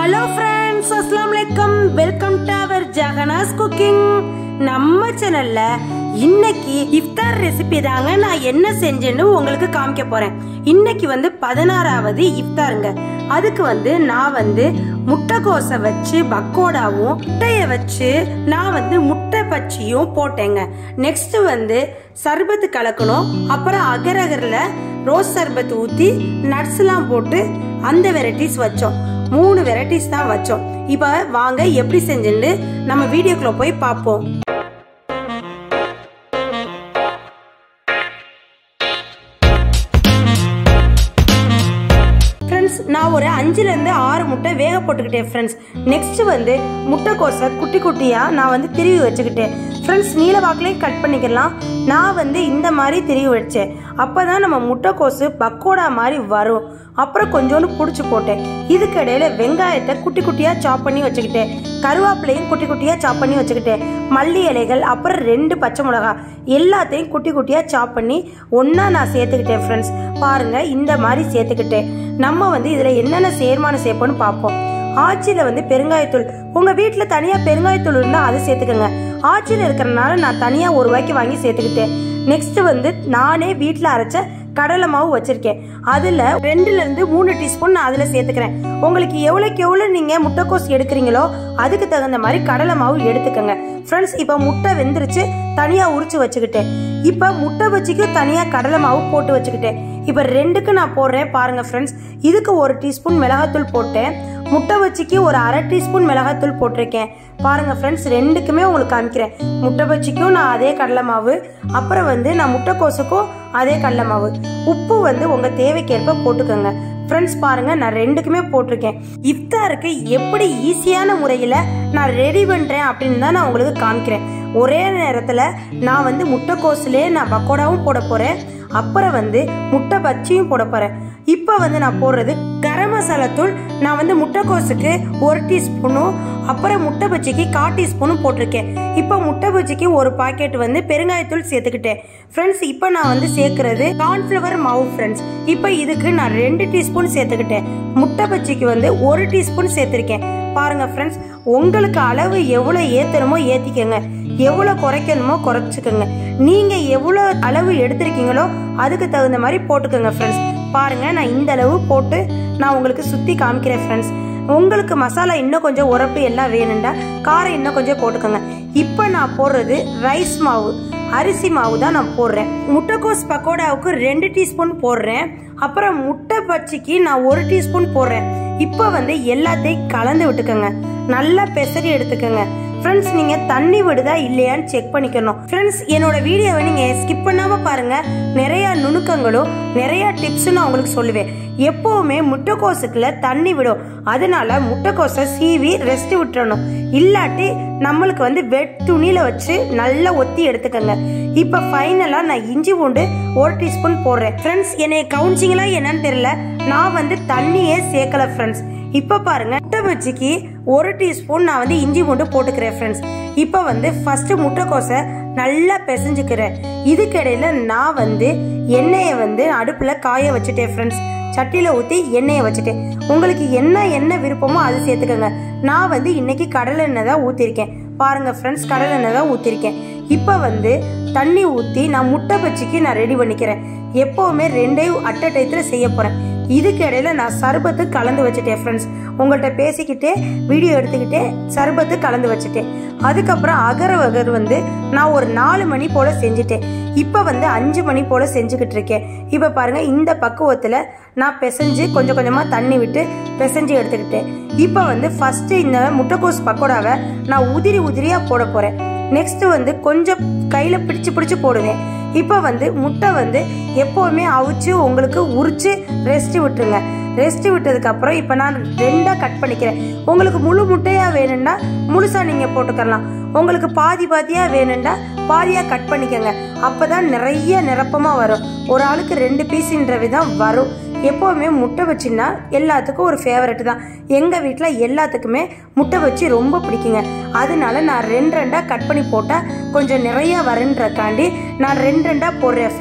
hello friends அஸ்லாம் வலைக்கம் welcome to our Jaganas cooking நம்ம சேனல்ல இன்னைக்கு இஃப்தார் ரெசிபி தாங்க நான் என்ன செஞ்சேன்னு உங்களுக்கு காமிக்க போறேன் இன்னைக்கு வந்து பதினாறாவது இஃப்தாருங்க அதுக்கு வந்து நான் வந்து முட்டைக்கோசை வச்சு பக்கோடாவும் முட்டைய வச்சு நான் வந்து முட்டை பச்சியும் போட்டேங்க நெக்ஸ்ட் வந்து சர்பத்து கலக்கணும் அப்புறம் அகரகரில் ரோஸ் சர்பத் ஊற்றி நட்ஸ்லாம் போட்டு அந்த வெரைட்டிஸ் வச்சோம் மூணு வெரைட்டிஸ் தான் வச்சோம் இப்போ வாங்க எப்படி செஞ்சுன்னு நம்ம வீடியோக்குள்ள போய் பார்ப்போம் ஃப்ரெண்ட்ஸ் நான் ஒரு அஞ்சுலேருந்து ஆறு முட்டை வேக போட்டுக்கிட்டேன் ஃப்ரெண்ட்ஸ் நெக்ஸ்ட் வந்து முட்டைக்கோசை குட்டி குட்டியாக நான் வந்து திருவி வச்சுக்கிட்டேன் ஃப்ரெண்ட்ஸ் நீல வாக்கிலையும் கட் பண்ணிக்கலாம் நான் வந்து இந்த மாதிரி திருவி வச்சேன் அப்போ தான் நம்ம முட்டைக்கோசு பக்கோடா மாதிரி வரும் அப்புறம் கொஞ்சோண்டு பிடிச்சி போட்டேன் இதுக்கு இடையில வெங்காயத்தை குட்டி குட்டியாக சாப் பண்ணி வச்சுக்கிட்டேன் கருவேப்பிலையும் குட்டி குட்டியாக சாப் பண்ணி வச்சுக்கிட்டேன் மல்லி இலைகள் அப்புறம் ரெண்டு பச்சை மிளகா எல்லாத்தையும் குட்டி குட்டியாக சாப் பண்ணி ஒன்றா நான் சேர்த்துக்கிட்டேன் ஃப்ரெண்ட்ஸ் பாருங்கள் இந்த மாதிரி சேர்த்துக்கிட்டேன் நம்ம வந்து இதில் என்னென்ன சேர்மானம் சேர்ப்போன்னு பார்ப்போம் ஆச்சியில் வந்து பெருங்காயத்தூள் உங்கள் வீட்டில் தனியாக பெருங்காயத்தூள் இருந்தால் அதை சேர்த்துக்கோங்க ஆச்சியில் இருக்கிறனால நான் தனியாக ஒரு ரூபாய்க்கு வாங்கி சேர்த்துக்கிட்டேன் நெக்ஸ்ட் வந்து நானே வீட்டில் அரைச்ச கடலை மாவு வச்சிருக்கேன் அதில் ரெண்டுலேருந்து மூணு டீஸ்பூன் நான் அதில் சேர்த்துக்கிறேன் உங்களுக்கு எவ்வளோக்கு எவ்வளோ நீங்கள் முட்டைக்கோஸ் எடுக்கிறீங்களோ அதுக்கு தகுந்த மாதிரி கடலை மாவு எடுத்துக்கோங்க ஃப்ரெண்ட்ஸ் இப்போ முட்டை வெந்துருச்சு தனியாக உரிச்சு வச்சுக்கிட்டேன் இப்போ முட்டை வச்சுக்கும் தனியாக கடலை மாவு போட்டு வச்சுக்கிட்டேன் இப்போ ரெண்டுக்கு நான் போடுறேன் பாருங்கள் ஃப்ரெண்ட்ஸ் இதுக்கு ஒரு டீஸ்பூன் மிளகாத்தூள் போட்டேன் முட்டை வச்சிக்கு ஒரு அரை டீஸ்பூன் மிளகாத்தூள் போட்டிருக்கேன் பாருங்கள் ஃப்ரெண்ட்ஸ் ரெண்டுக்குமே உங்களுக்கு காமிக்கிறேன் முட்டை பச்சிக்கும் நான் அதே கடலை மாவு அப்புறம் வந்து நான் முட்டைக்கோசுக்கும் அதே கடலை மாவு உப்பு வந்து உங்கள் தேவைக்கேற்ப போட்டுக்கோங்க ஃப்ரெண்ட்ஸ் பாருங்க நான் ரெண்டுக்குமே போட்டிருக்கேன் இஃப்தாருக்கு எப்படி ஈஸியான முறையில் நான் ரெடி பண்ணுறேன் அப்படின்னு தான் நான் உங்களுக்கு காமிக்கிறேன் ஒரே நேரத்தில் நான் வந்து முட்டைக்கோசுலே நான் பக்கோடாவும் போட போகிறேன் அப்புறம் வந்து முட்டை பச்சியும் போட போகிறேன் இப்போ வந்து நான் போடுறது கரம் மசாலா தூள் நான் வந்து முட்டைக்கோசுக்கு ஒரு டீஸ்பூனும் அப்புறம் முட்டை பஜ்ஜிக்கு கால் டீஸ்பூனும் போட்டிருக்கேன் இப்போ முட்டை பஜ்ஜிக்கு ஒரு பாக்கெட் வந்து பெருங்காயத்தூள் சேர்த்துக்கிட்டேன் ஃப்ரெண்ட்ஸ் இப்போ நான் வந்து சேர்க்கறது கார்ன்ஃப்ளவர் மாவு ஃப்ரெண்ட்ஸ் இப்போ இதுக்கு நான் ரெண்டு டீஸ்பூன் சேர்த்துக்கிட்டேன் முட்டை பஜ்ஜிக்கு வந்து ஒரு டீஸ்பூன் சேர்த்துருக்கேன் பாருங்க ஃப்ரெண்ட்ஸ் உங்களுக்கு அளவு எவ்வளோ ஏற்றணுமோ ஏற்றிக்கோங்க எவ்வளோ குறைக்கணுமோ குறைச்சிக்கோங்க நீங்கள் எவ்வளோ அளவு எடுத்திருக்கீங்களோ அதுக்கு தகுந்த மாதிரி போட்டுக்கோங்க ஃப்ரெண்ட்ஸ் பாருங்க நான் இந்த அளவு போட்டு நான் உங்களுக்கு சுற்றி காமிக்கிறேன் ஃப்ரெண்ட்ஸ் உங்களுக்கு மசாலா இன்னும் கொஞ்சம் உரப்பு எல்லாம் வேணுண்டா காரம் இன்னும் கொஞ்சம் போட்டுக்கோங்க இப்போ நான் போடுறது ரைஸ் மாவு அரிசி மாவு தான் நான் போடுறேன் முட்டைக்கோஸ் பக்கோடாவுக்கு ரெண்டு டீஸ்பூன் போடுறேன் அப்புறம் முட்டை பச்சிக்கு நான் ஒரு டீஸ்பூன் போடுறேன் இப்போ வந்து எல்லாத்தையும் கலந்து விட்டுக்கோங்க நல்லா பெசரி எடுத்துக்கோங்க ஃப்ரெண்ட்ஸ் நீங்க தண்ணி விடுதா இல்லையான்னு செக் பண்ணிக்கணும் ஃப்ரெண்ட்ஸ் என்னோட வீடியோவை நீங்க ஸ்கிப் பண்ணாம பாருங்க நிறைய நுணுக்கங்களும் நிறைய டிப்ஸ் நான் உங்களுக்கு சொல்லுவேன் எப்பவுமே முட்டைக்கோசுக்குள்ள தண்ணி விடும் அதனால முட்டைக்கோசை சீவி ரெஸ்ட் விட்டுறணும் இல்லாட்டி நம்மளுக்கு வந்து வெட் துணியில வச்சு நல்லா ஒத்தி எடுத்துக்கோங்க இப்போ ஃபைனலா நான் இஞ்சி பூண்டு ஒரு டீஸ்பூன் போடுறேன் ஃப்ரெண்ட்ஸ் என்னை கவுன்சிங்களா என்னன்னு தெரியல நான் வந்து தண்ணியே சேர்க்கல ஃப்ரெண்ட்ஸ் இப்போ பாருங்க முட்டை பஜ்ஜிக்கு ஒரு டீஸ்பூன் நான் வந்து இஞ்சி பூண்டு போட்டுக்கிறேன் ஃப்ரெண்ட்ஸ் இப்போ வந்து ஃபர்ஸ்ட் முட்டைக்கோசை நல்லா பிசைஞ்சுக்கிறேன் இதுக்கிடையில நான் வந்து எண்ணெயை வந்து அடுப்பில் காய வச்சுட்டேன் ஃப்ரெண்ட்ஸ் சட்டியில் ஊற்றி எண்ணெயை வச்சுட்டேன் உங்களுக்கு என்ன என்ன விருப்பமோ அது சேர்த்துக்கோங்க நான் வந்து இன்னைக்கு கடலை எண்ணெய் தான் ஊற்றிருக்கேன் பாருங்க ஃப்ரெண்ட்ஸ் கடலை எண்ணெய் தான் ஊற்றிருக்கேன் இப்போ வந்து தண்ணி ஊற்றி நான் முட்டை பச்சிக்கு நான் ரெடி பண்ணிக்கிறேன் எப்போவுமே ரெண்டையும் அட்ட டயத்தில் செய்ய போகிறேன் இதுக்கு இடையில நான் சர்பத்து கலந்து வச்சுட்டேன் ஃப்ரெண்ட்ஸ் உங்கள்கிட்ட பேசிக்கிட்டே வீடியோ எடுத்துக்கிட்டே சர்பத்து கலந்து வச்சுட்டேன் அதுக்கப்புறம் அகர வகர் வந்து நான் ஒரு நாலு மணி போல் செஞ்சுட்டேன் இப்போ வந்து அஞ்சு மணி போல் செஞ்சுக்கிட்டு இருக்கேன் இப்போ பாருங்கள் இந்த பக்குவத்தில் நான் பிசைஞ்சு கொஞ்சம் கொஞ்சமாக தண்ணி விட்டு பிசைஞ்சு எடுத்துக்கிட்டேன் இப்போ வந்து ஃபஸ்ட்டு இந்த முட்டைக்கோஸ் பக்கோடாவை நான் உதிரி உதிரியாக போட போகிறேன் நெக்ஸ்ட் வந்து கொஞ்சம் கையில் பிடிச்சு பிடிச்சு போடுவேன் இப்போ வந்து முட்டை வந்து எப்போவுமே அவிச்சு உங்களுக்கு உரிச்சு ரெஸ்ட் விட்டுருங்க ரெஸ்ட் விட்டதுக்கு அப்புறம் இப்போ நான் ரெண்டாக கட் பண்ணிக்கிறேன் உங்களுக்கு முழு முட்டையாக வேணும்னா முழுசாக நீங்கள் போட்டுக்கலாம் உங்களுக்கு பாதி பாதியாக வேணும்னா பாதியாக கட் பண்ணிக்கோங்க அப்போ தான் நிறைய நிரப்பமாக வரும் ஒரு ஆளுக்கு ரெண்டு பீஸுன்ற விதம் வரும் எப்போவுமே முட்டை வச்சுன்னா எல்லாத்துக்கும் ஒரு ஃபேவரட் தான் எங்கள் வீட்டில் எல்லாத்துக்குமே முட்டை வச்சு ரொம்ப பிடிக்குங்க அதனால நான் ரெண்டு ரெண்டாக கட் பண்ணி போட்டால் கொஞ்சம் நிறையா வரன்றக்காண்டி நான் ரெண்டு ரெண்டாக போடுறேன் ஃப்ரெண்ட்ஸ்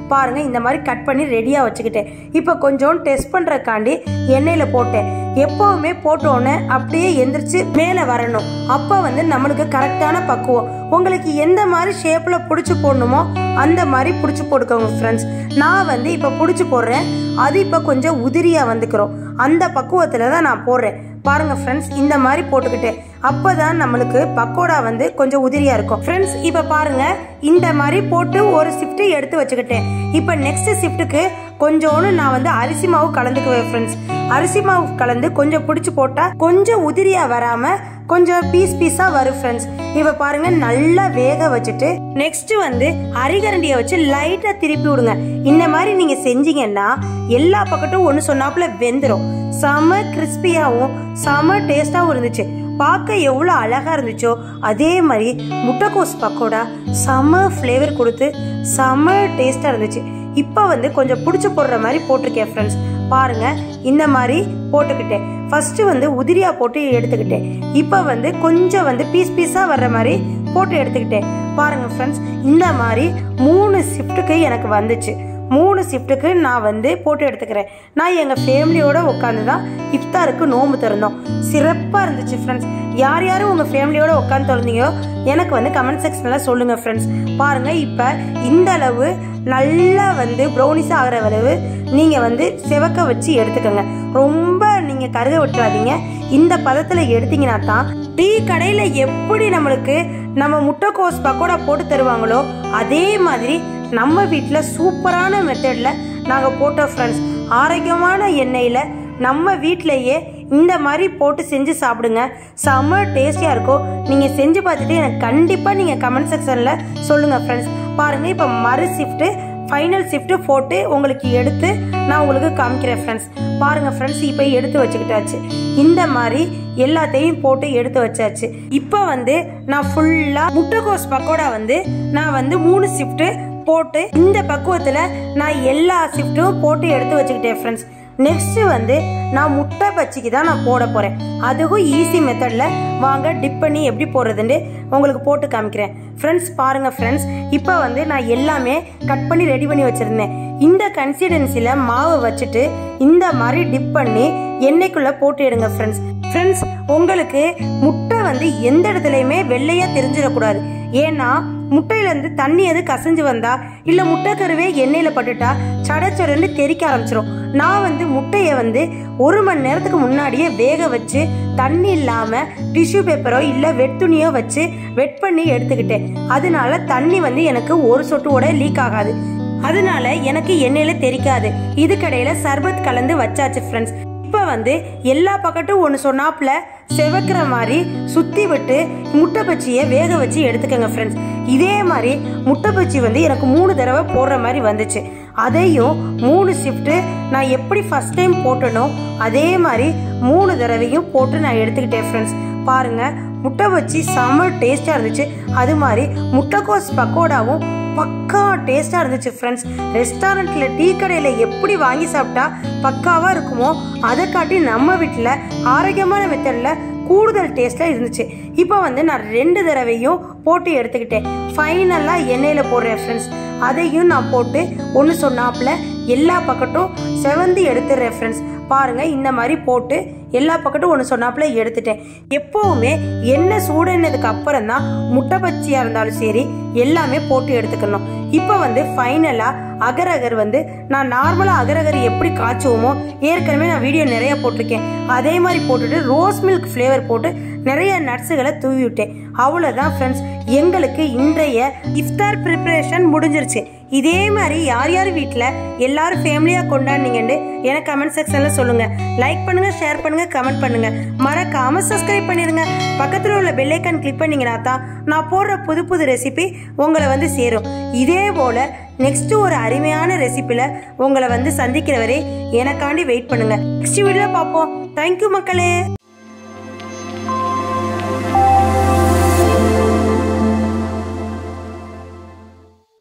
பாருங்க இந்த மாதிரி கட் பண்ணி ரெடியாக வச்சுக்கிட்டேன் இப்போ கொஞ்சம் டெஸ்ட் பண்ணுறக்காண்டி எண்ணெயில் போட்டேன் எப்போவுமே போட்டோன்னே அப்படியே எந்திரிச்சு மேலே வரணும் அப்போ வந்து நம்மளுக்கு கரெக்டான பக்குவம் உங்களுக்கு எந்த மாதிரி ஷேப்பில் பிடிச்சி போடணுமோ அந்த மாதிரி பிடிச்சி போட்டுக்கோங்க ஃப்ரெண்ட்ஸ் நான் வந்து இப்போ பிடிச்சி போடுறேன் அது இப்போ கொஞ்சம் உதிரியாக வந்துக்கிறோம் அந்த பக்குவத்தில் தான் நான் போடுறேன் பாருங்க ஃப்ரெண்ட்ஸ் இந்த மாதிரி போட்டுக்கிட்டேன் அப்பதான் நம்மளுக்கு பக்கோடா வந்து கொஞ்சம் உதிரியா இருக்கும் ஃப்ரெண்ட்ஸ் இப்போ பாருங்க இந்த மாதிரி போட்டு ஒரு ஷிஃப்ட் எடுத்து வச்சுக்கிட்டேன் இப்போ நெக்ஸ்ட் ஷிஃப்ட்டுக்கு கொஞ்சோன்னு நான் வந்து அரிசி மாவு கலந்துக்குவேன் ஃப்ரெண்ட்ஸ் அரிசி மாவு கலந்து கொஞ்சம் பிடிச்சி போட்டா கொஞ்சம் உதிரியா வராம கொஞ்சம் பீஸ் பீஸா வரும் ஃப்ரெண்ட்ஸ் இப்ப பாருங்க நல்லா வேக வச்சுட்டு நெக்ஸ்ட் வந்து அரிகரண்டியை வச்சு லைட்டா திருப்பி விடுங்க இந்த மாதிரி நீங்க செஞ்சீங்கன்னா எல்லா பக்கட்டும் ஒன்று சொன்னாப்புல வெந்துடும் செம கிறிஸ்பியாகவும் செம டேஸ்டாகவும் இருந்துச்சு பார்க்க எவ்வளோ அழகா இருந்துச்சோ அதே மாதிரி முட்டைக்கோஸ் பக்கோடா செம ஃப்ளேவர் கொடுத்து செம டேஸ்டாக இருந்துச்சு இப்போ வந்து கொஞ்சம் பிடிச்சி போடுற மாதிரி போட்டிருக்கேன் ஃப்ரெண்ட்ஸ் பாருங்க இந்த மாதிரி போட்டுக்கிட்டேன் ஃபர்ஸ்ட் வந்து உதிரியா போட்டு எடுத்துக்கிட்டேன் இப்போ வந்து கொஞ்சம் வந்து பீஸ் பீஸாக வர்ற மாதிரி போட்டு எடுத்துக்கிட்டேன் பாருங்க ஃப்ரெண்ட்ஸ் இந்த மாதிரி மூணு ஷிஃப்ட்டுக்கு எனக்கு வந்துச்சு மூணு ஷிஃப்ட்டுக்கு நான் வந்து போட்டு எடுத்துக்கிறேன் நான் எங்கள் ஃபேமிலியோட உட்காந்து தான் இஃப்தாருக்கு நோம்பு திறந்தோம் சிறப்பாக இருந்துச்சு ஃப்ரெண்ட்ஸ் யார் யாரும் உங்கள் ஃபேமிலியோட உட்காந்து திறந்தீங்களோ எனக்கு வந்து கமெண்ட் செக்ஷனில் சொல்லுங்கள் ஃப்ரெண்ட்ஸ் பாருங்கள் இப்போ இந்த அளவு நல்லா வந்து ப்ரௌனிஸ் ஆகிற அளவு நீங்கள் வந்து செவக்க வச்சு எடுத்துக்கோங்க ரொம்ப நீங்கள் கருக விட்டுறாதீங்க இந்த பதத்தில் எடுத்தீங்கன்னா தான் டீ கடையில் எப்படி நம்மளுக்கு நம்ம முட்டைக்கோஸ் பக்கோடா போட்டு தருவாங்களோ அதே மாதிரி நம்ம வீட்டில் சூப்பரான மெத்தடில் நாங்கள் போட்டோம் ஃப்ரெண்ட்ஸ் ஆரோக்கியமான எண்ணெயில் நம்ம வீட்டிலையே இந்த மாதிரி போட்டு செஞ்சு சாப்பிடுங்க செம்ம டேஸ்டியாக இருக்கும் நீங்கள் செஞ்சு பார்த்துட்டு எனக்கு கண்டிப்பாக நீங்கள் கமெண்ட் செக்ஷனில் சொல்லுங்கள் ஃப்ரெண்ட்ஸ் பாருங்கள் இப்போ மறு ஷிஃப்ட்டு ஃபைனல் ஷிஃப்ட்டு போட்டு உங்களுக்கு எடுத்து நான் உங்களுக்கு காமிக்கிறேன் ஃப்ரெண்ட்ஸ் பாருங்கள் ஃப்ரெண்ட்ஸ் இப்போ எடுத்து வச்சுக்கிட்டாச்சு இந்த மாதிரி எல்லாத்தையும் போட்டு எடுத்து வச்சாச்சு இப்போ வந்து நான் ஃபுல்லாக முட்டைக்கோஸ் பக்கோடா வந்து நான் வந்து மூணு ஷிஃப்ட்டு போட்டு இந்த பக்குவத்தில் நான் எல்லா ஷிஃப்ட்டும் போட்டு எடுத்து வச்சுக்கிட்டேன் ஃப்ரெண்ட்ஸ் நெக்ஸ்ட் வந்து நான் முட்டை பச்சிக்கு தான் நான் போட போறேன் அதுவும் ஈஸி மெத்தட்ல வாங்க டிப் பண்ணி எப்படி போடுறதுன்னு உங்களுக்கு போட்டு காமிக்கிறேன் ஃப்ரெண்ட்ஸ் பாருங்க ஃப்ரெண்ட்ஸ் இப்போ வந்து நான் எல்லாமே கட் பண்ணி ரெடி பண்ணி வச்சிருந்தேன் இந்த கன்சிஸ்டன்சில மாவை வச்சுட்டு இந்த மாதிரி டிப் பண்ணி எண்ணெய்க்குள்ள போட்டு எடுங்க ஃப்ரெண்ட்ஸ் ஃப்ரெண்ட்ஸ் உங்களுக்கு முட்டை வந்து எந்த இடத்துலையுமே வெள்ளையா தெரிஞ்சிடக்கூடாது ஏன்னா முட்டையில இருந்து தண்ணி எது கசஞ்சு வந்தா இல்ல முட்டைக்கருவே எண்ணெயில பட்டுட்டா சடச்சடன்னு தெறிக்க ஆரம்பிச்சிரும் நான் வந்து முட்டைய வந்து ஒரு மணி நேரத்துக்கு முன்னாடியே வேக வச்சு தண்ணி இல்லாம டிஷ்யூ பேப்பரோ இல்ல வெட் துணியோ வச்சு வெட் பண்ணி எடுத்துக்கிட்டேன் அதனால தண்ணி வந்து எனக்கு ஒரு சொட்டு கூட லீக் ஆகாது அதனால எனக்கு எண்ணெயில தெரிக்காது இதுக்கடையில சர்பத் கலந்து வச்சாச்சு ஃப்ரெண்ட்ஸ் இப்போ வந்து எல்லா பக்கட்டும் ஒன்று சொன்னாப்புல செவக்கிற மாதிரி சுத்தி விட்டு முட்டை பச்சியை வேக வச்சு எடுத்துக்கோங்க ஃப்ரெண்ட்ஸ் இதே மாதிரி முட்டை பச்சி வந்து எனக்கு மூணு தடவை போடுற மாதிரி வந்துச்சு அதையும் மூணு ஷிஃப்ட்டு நான் எப்படி ஃபர்ஸ்ட் டைம் போட்டனோ அதே மாதிரி மூணு தடவையும் போட்டு நான் எடுத்துக்கிட்டேன் ஃப்ரெண்ட்ஸ் பாருங்க முட்டை வச்சு செம்ம டேஸ்டாக இருந்துச்சு அது மாதிரி முட்டைக்கோஸ் பக்கோடாவும் பக்கா டேஸ்டாக இருந்துச்சு ஃப்ரெண்ட்ஸ் ரெஸ்டாரண்ட்டில் டீ கடையில் எப்படி வாங்கி சாப்பிட்டா பக்காவாக இருக்குமோ அதை காட்டி நம்ம வீட்டில் ஆரோக்கியமான மெத்தடில் கூடுதல் டேஸ்ட்டாக இருந்துச்சு இப்போ வந்து நான் ரெண்டு தடவையும் போட்டு எடுத்துக்கிட்டேன் ஃபைனலாக எண்ணெயில் போடுறேன் ஃப்ரெண்ட்ஸ் அதையும் நான் போட்டு ஒன்று சொன்னாப்புல எல்லா பக்கட்டும் செவந்து எடுத்துடுறேன் ஃப்ரெண்ட்ஸ் பாருங்க இந்த மாதிரி போட்டு எல்லா பக்கட்டும் ஒன்று சொன்னாப்புல எடுத்துட்டேன் எப்பவுமே எண்ணெய் சூடுனதுக்கு அப்புறம் தான் முட்டை பச்சியா இருந்தாலும் சரி எல்லாமே போட்டு எடுத்துக்கணும் இப்போ வந்து ஃபைனலா அகரகர் வந்து நான் நார்மலாக அகரகர் எப்படி காய்ச்சுவோமோ ஏற்கனவே நான் வீடியோ நிறைய போட்டிருக்கேன் அதே மாதிரி போட்டுட்டு ரோஸ் மில்க் ஃப்ளேவர் போட்டு நிறைய நட்ஸுகளை தூவி விட்டேன் அவ்வளோதான் ஃப்ரெண்ட்ஸ் எங்களுக்கு இன்றைய இஃப்தார் ப்ரிப்பரேஷன் முடிஞ்சிருச்சு இதே மாதிரி யார் யார் வீட்டில் எல்லாரும் ஃபேமிலியாக கொண்டாடினீங்கன்னு எனக்கு கமெண்ட் செக்ஷனில் சொல்லுங்கள் லைக் பண்ணுங்கள் ஷேர் பண்ணுங்கள் கமெண்ட் பண்ணுங்கள் மறக்காமல் சப்ஸ்கிரைப் பண்ணிடுங்க பக்கத்தில் உள்ள பெல்லைக்கான் கிளிக் பண்ணிங்கன்னா தான் நான் போடுற புது புது ரெசிபி உங்களை வந்து சேரும் இதே போல் நெக்ஸ்ட் ஒரு அருமையான ரெசிபியில் உங்களை வந்து சந்திக்கிற வரை எனக்காண்டி வெயிட் பண்ணுங்க நெக்ஸ்ட் வீடியோ பார்ப்போம் தேங்க்யூ மக்களே